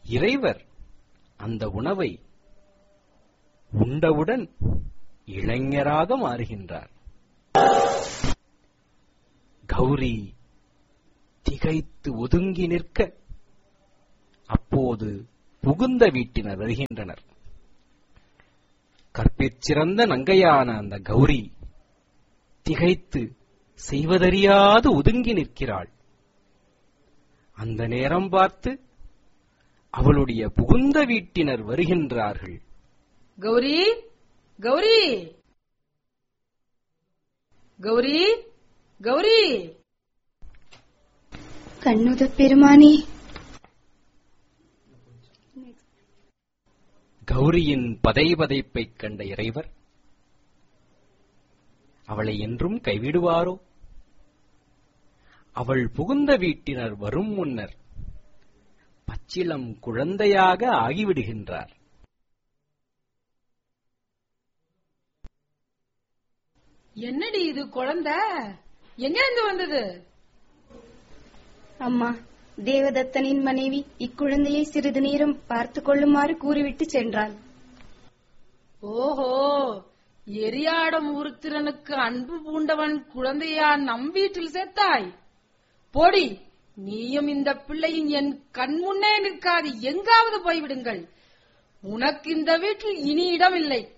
இறைவர் அந்த உணவை உண்டவுடன் இளைஞராக மாறுகின்றார் கௌரி திகைத்து ஒதுங்கி நிற்க அப்போது புகுந்த வீட்டினர் வருகின்றனர் கற்பிற் நங்கையான அந்த கௌரி திகைத்து செய்வதறியாது ஒதுங்கி நிற்கிறாள் அந்த நேரம் பார்த்து அவளுடைய புகுந்த வீட்டினர் வருகின்றார்கள் கௌரி கௌரி கௌரி கௌரி கண்ணுத பெருமானே கௌரியின் பதைபதைப்பைக் கண்ட இறைவர் அவளை என்றும் கைவிடுவாரோ அவள் புகுந்த வீட்டினர் வரும் முன்னர் பச்சிளம் குழந்தையாக ஆகிவிடுகின்றார் என்னடி இது குழந்தை எங்க இருந்து வந்தது அம்மா தேவதத்தனின் மனைவி இக்குழந்தையை சிறிது நேரம் பார்த்து கொள்ளுமாறு கூறிவிட்டு சென்றாள் ஓஹோ எரியாடம் உருத்திரனுக்கு அன்பு பூண்டவன் குழந்தையா நம் வீட்டில் சேர்த்தாய் போடி நீயும் இந்த பிள்ளையும் என் கண் முன்னே நிற்காது எங்காவது போய்விடுங்கள் உனக்கு இந்த வீட்டில் இனி இடமில்லை